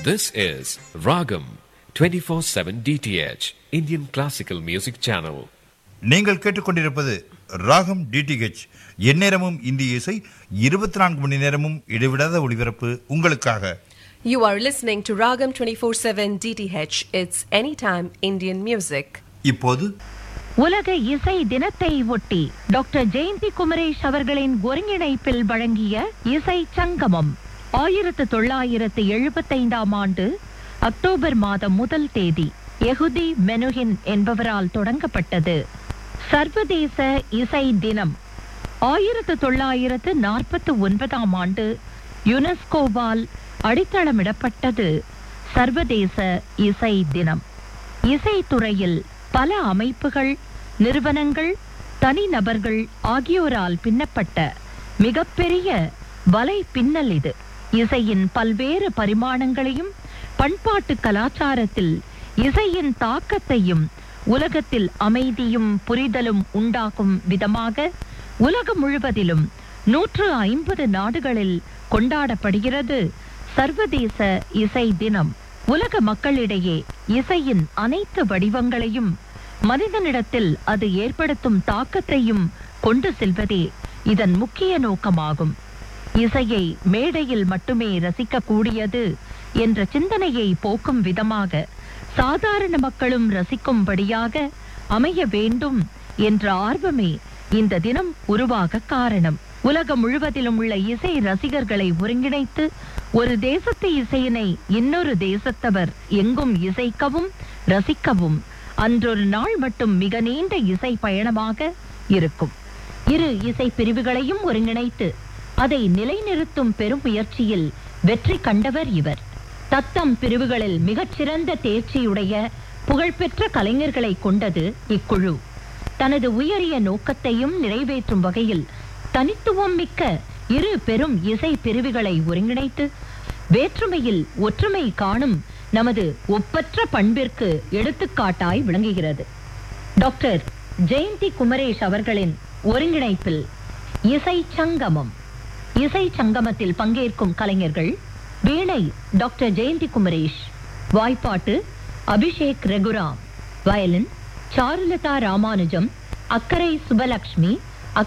This is Ragam 24/7 DTH Indian Classical Music Channel. நீங்கள் கேட்டுக்கொண்டிருப்பது ராகம் டிடிஹெச் எந்நேரமும் இந்திய இசை இருபத்தி நான்கு மணி நேரமும் இடைவிடாத ஒளிபரப்பு உங்களுக்காக You are listening to Ragam 24/7 DTH. It's anytime Indian music. இப்போது உலக இசை தினத்தை ஒட்டி டாக்டர் ஜெயந்தி குமரேஷ் அவர்களின் ஒருங்கிணைப்பில் வழங்கிய இசை சங்கமம் ஆயிரத்து தொள்ளாயிரத்து எழுபத்தைந்தாம் ஆண்டு அக்டோபர் மாதம் முதல் தேதி எகுதி மெனுகின் என்பவரால் தொடங்கப்பட்டது சர்வதேச இசை தினம் ஆயிரத்து தொள்ளாயிரத்து நாற்பத்து ஒன்பதாம் ஆண்டு யுனெஸ்கோவால் அடித்தளமிடப்பட்டது சர்வதேச இசை தினம் இசைத்துறையில் பல அமைப்புகள் நிறுவனங்கள் தனிநபர்கள் ஆகியோரால் பின்னப்பட்ட மிகப்பெரிய வலை பின்னல் இது இசையின் பல்வேறு பரிமாணங்களையும் பண்பாட்டு கலாச்சாரத்தில் இசையின் தாக்கத்தையும் உலகத்தில் அமைதியும் புரிதலும் உண்டாகும் விதமாக உலகம் முழுவதிலும் நூற்று ஐம்பது நாடுகளில் கொண்டாடப்படுகிறது சர்வதேச இசை தினம் உலக மக்களிடையே இசையின் அனைத்து வடிவங்களையும் மனிதனிடத்தில் அது ஏற்படுத்தும் தாக்கத்தையும் கொண்டு செல்வதே இதன் முக்கிய நோக்கமாகும் இசையை மேடையில் மட்டுமே ரசிக்கக்கூடியது என்ற சிந்தனையை போக்கும் விதமாக சாதாரண மக்களும் ரசிக்கும்படியாக அமைய வேண்டும் என்ற ஆர்வமே இந்த தினம் உருவாக காரணம் உலகம் முழுவதிலும் உள்ள இசை ரசிகர்களை ஒருங்கிணைத்து ஒரு தேசத்து இசையினை இன்னொரு தேசத்தவர் எங்கும் இசைக்கவும் ரசிக்கவும் அன்றொரு நாள் மட்டும் மிக நீண்ட இசை பயணமாக இருக்கும் இரு இசை பிரிவுகளையும் ஒருங்கிணைத்து அதை நிலைநிறுத்தும் பெரும் முயற்சியில் வெற்றி கண்டவர் இவர் தத்தம் பிரிவுகளில் மிகச்சிறந்த தேர்ச்சியுடைய புகழ்பெற்ற கலைஞர்களை கொண்டது இக்குழு தனது உயரிய நோக்கத்தையும் நிறைவேற்றும் வகையில் தனித்துவம் மிக்க இரு பெரும் இசை பிரிவுகளை ஒருங்கிணைத்து வேற்றுமையில் ஒற்றுமை காணும் நமது ஒப்பற்ற பண்பிற்கு எடுத்துக்காட்டாய் விளங்குகிறது டாக்டர் ஜெயந்தி குமரேஷ் அவர்களின் ஒருங்கிணைப்பில் இசை சங்கமம் இசை சங்கமத்தில் பங்கேற்கும் கலைஞர்கள் வீணை டாக்டர் ஜெயந்தி குமரேஷ் வாய்ப்பாட்டு அபிஷேக் ரெகுராம் வயலின் சாருலதா ராமானுஜம் அக்கரை சுபலக்ஷ்மி